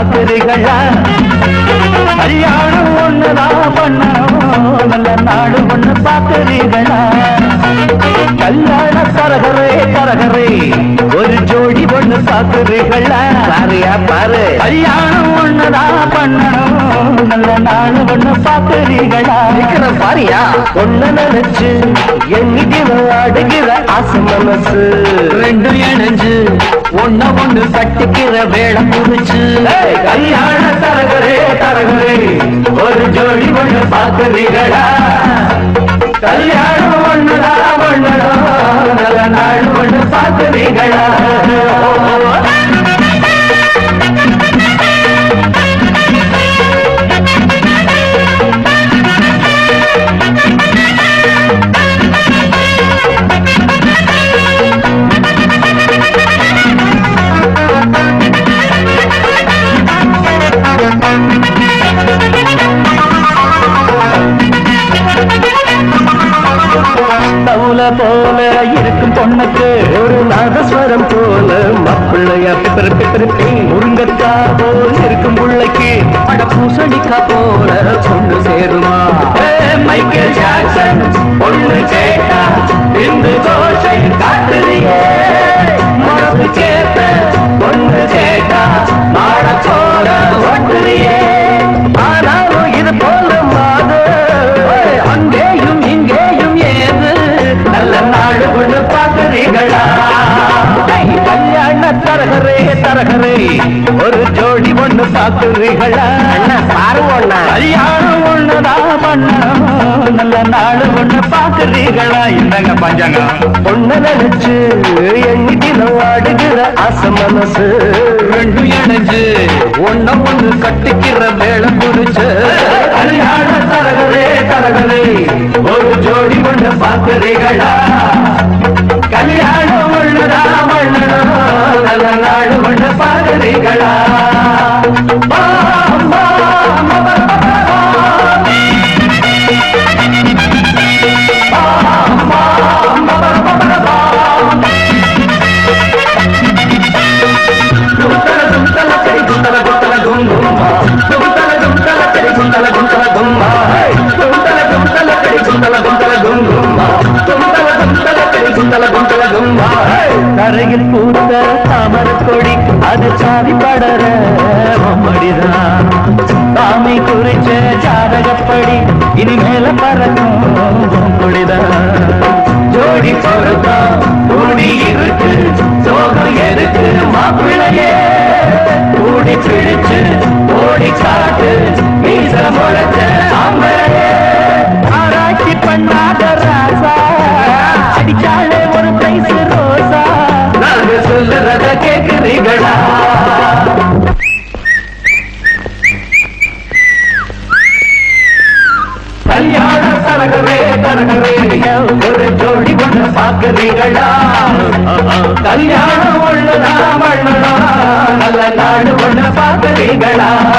பாக்குறீங்களா கல்யாணம் ஒண்ணுதான் பண்ணணும் நல்ல நாடு ஒண்ணு பாக்குறீங்களா கல்யாண தரகரே தரகரே ஒரு ஜோடி ஒண்ணு பாக்குறீங்களா பாரியா பாரு கல்யாணம் ஒண்ணுதான் பண்ணணும் நல்ல நாடு ஒண்ணு பாக்குறீங்களா நிக்கிற பாரியா ஒண்ணு நினைச்சு எண்ணிக்கிற அடுகிற ஆசை மனசு ரெண்டும் இணைஞ்சு ஒன்ன ஒண்ணு கட்டிக்கிற வேலை குறிச்சு ஏய், கல்யாண தரகரே தரகரே ஒரு ஜோடி ஒண்ணு பாக்குறீங்களா கல்யாணம் ஒண்ணுடா ஒண்ணுடா நல்ல நாள் ஒண்ணு பாக்குறீங்களா தவுல போல இருக்கும் பொண்ணுக்கு ஒரு நாதஸ்வரம் போல மாப்பிள்ளையா பிப்பரு பிப்பருப்பி முருங்கக்கா போல் இருக்கும் புள்ளைக்கு அட பூசணிக்கா போல பொண்ணு சேருமா மைக்கேல் ஜாக்சன் பொண்ணு கேட்டா இந்த தோஷை காட்டுறியே மனசு கேட்ட பொண்ணு கேட்டா மாட போல ஓட்டுறியே ஆனாலும் இது போல மாது அங்கேயும் இங்கேயும் ஏது நல்ல நாடு ஒண்ணு பாக்குறீங்களா கல்யாண தரகரே தரகரே ஒரு ஜோடி ஒண்ணு பாக்குறீங்களா பாருவோண்ணா கல்யாணம் ஒண்ணுதான் பண்ணணும் நல்ல நாடு ஒண்ணு பாக்குறீங்களா இந்தாங்க பஞ்சாங்கம் ஒண்ணு நினைச்சு எண்ணி தினம் ஆடுகிற ஆசை மனசு ரெண்டும் இணைஞ்சு ஒன்ன ஒண்ணு கட்டிக்கிற வேலை குறிச்சு கல்யாண தரகரே தரகரே ஒரு ஜோடி ஒண்ணு பாக்குறீங்களா கல்யாணம் ஒண்ணுதான் பண்ணணும் நல்ல நாடு ஒண்ணு பாக்குறீங்களா பாம், பாம், பாம், பாம். கரையில் பூத்த தாமர கொடி அது சாதி படர மடிதான் சாமி குறிச்ச ஜாதகப்படி இனிமேல பறக்கும் கொடிதான் ஜோடி பொறுத்தா கூடி இருக்கு சோகம் எதுக்கு மாப்பிள்ளையே கூடி பிடிச்சு ஓடி காட்டு மீச முளைச்ச ஆம்பளையே ஆராய்ச்சி பண்ணாத ராசா அடிச்சாலே ஒரு பிரைஸ் ரோசா நாங்க சொல்லுறத கேக்குறீங்களா கல்யாண தரகவே தரகவே ஒரு ஜோடி ஒண்ணு பாக்குறீங்களா கல்யாணம் ஒண்ணுதான் பண்ணலாம் நல்ல நாடு ஒண்ணு பாக்குறீங்களா